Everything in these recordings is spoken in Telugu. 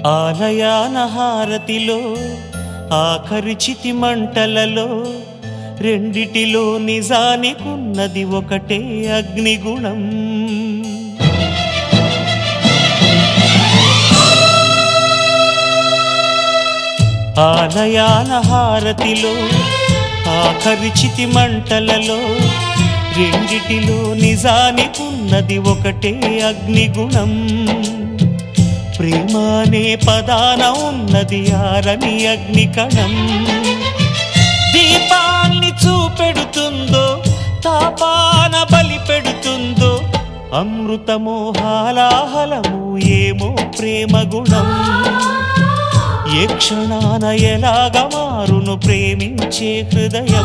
ఆలయాన హారతిలో ఆఖరి చితి మంటలలో రెండిటిలో నిజానికున్నది ఒకటే అగ్నిగుణం ఆలయాన హారతిలో ఆఖరి చితి మంటలలో రెండిటిలో నిజానికున్నది ఒకటే అగ్నిగుణం ప్రేమ అనే పదాన ఉన్నది ఆరని అగ్ని కణం దీపాన్ని చూపెడుతుందో తాపాన బలి పెడుతుందో అమృతమో హాలాహలము ఏమో ప్రేమ గుణం ఏ క్షణాన ఎలాగ మారును ప్రేమించే హృదయం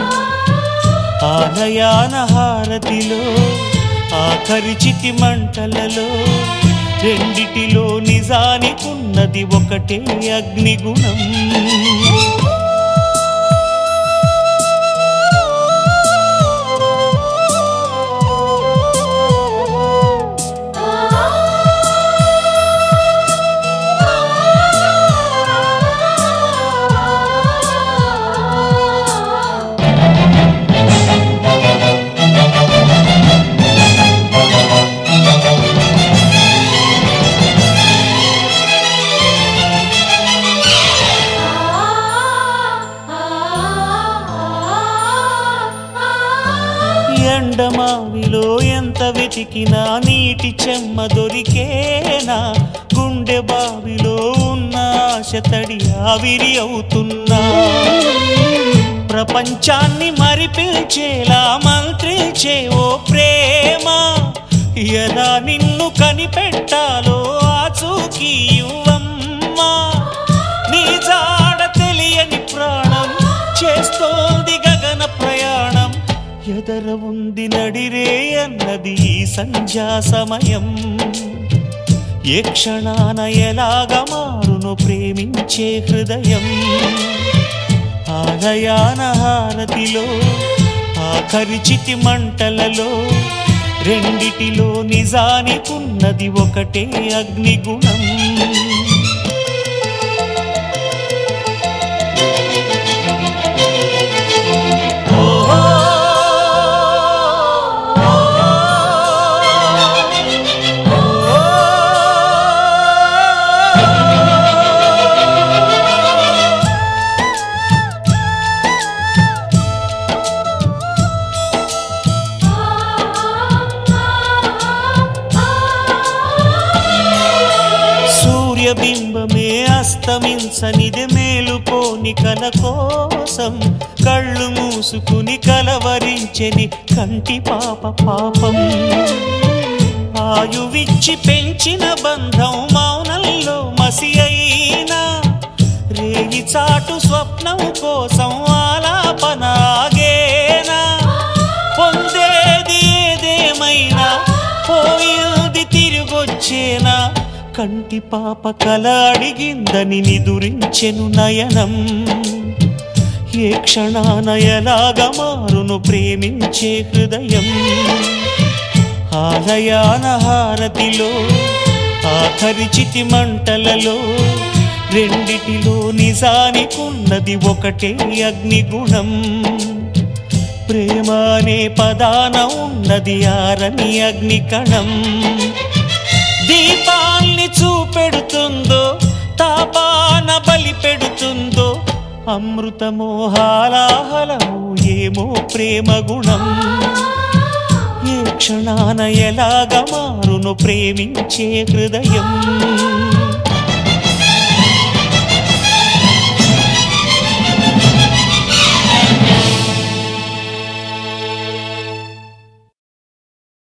ఆలయాన హారతిలో ఆఖరి చితి మంటలలో రెండిటిలో నిజానికున్నది ఒకటే అగ్నిగుణం ఎండమావిలో ఎంత వెతికినా నీటి చెమ్మ దొరికేనా గుండె బావిలో ఉన్న ఆశ తడి ఆవిరి అవుతున్నా ప్రపంచాన్ని మరిపించేలా మంత్రించే ఓ ప్రేమ ఎలా నిన్ను కనిపెట్టాలో ఆచూకీ ఇవ్వమ్మా నీ జాడ తెలియని ప్రాణం చేస్తోంది గగన ప్రయాణం ఎదర ఉంది నడిరే అన్నది ఈ సంధ్యా సమయం ఏ క్షణాన ఎలాగ మారును ప్రేమించే హృదయం ఆలయాన హారతిలో ఆఖరి చితి మంటలలో రెండిటిలో నిజానికున్నది ఒకటే అగ్నిగుణం సూర్యబింబమే అస్తమించనిది మేలుకోని కల కోసం కళ్ళు మూసుకుని కలవరించెని కంటి పాప పాపం ఆయువిచ్చి పెంచిన బంధం మౌనంలో మసి అయినా రేగి చాటు స్వప్నం కోసం ఆలాపన ఆగేనా పొందేది ఏదేమైనా పోయింది తిరిగొచ్చేనా కంటి పాప కల అడిగిందని నిదురించెను నయనం ఏ క్షణాన ఎలాగ మారును ప్రేమించే హృదయం ఆలయాన హారతిలో ఆఖరి చితి మంటలలో రెండిటిలో నిజానికున్నది ఒకటే అగ్నిగుణం ప్రేమ అనే పదాన ఉన్నది ఆరని అగ్ని కణం దీపాల్ని చూపెడుతుందో తాపాన బలి పెడుతుందో అమృతమో హాలాహలము ఏమో ప్రేమ గుణం ఏ క్షణాన ఎలాగ మారును ప్రేమించే హృదయం